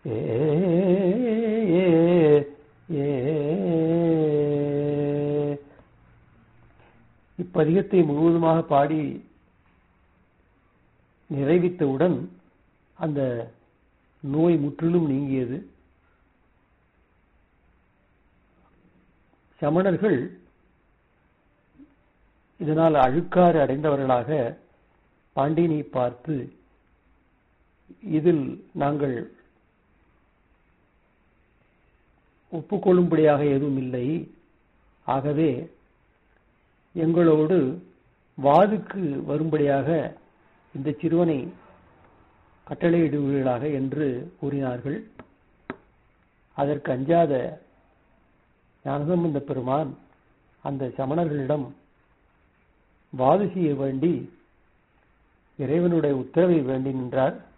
ஏ ஏ ஏ இப்பதிகத்தை முழுவதுமாக பாடி நிறைவித்தவுடன் அந்த நோய் முற்றிலும் நீங்கியது சமணர்கள் இதனால் அழுக்காறு அடைந்தவர்களாக பாண்டியனை பார்த்து இதில் நாங்கள் ஒப்புக்கொள்ளும்படியாக எதுவும் இல்லை ஆகவே எங்களோடு வாதுக்கு வரும்படியாக இந்த சிறுவனை கட்டளையிடுவீர்களாக என்று கூறினார்கள் அதற்கு அஞ்சாத ஞானசம்பந்த பெருமான் அந்த சமணர்களிடம் வாது செய்ய வேண்டி இறைவனுடைய உத்தரவை வேண்டி நின்றார்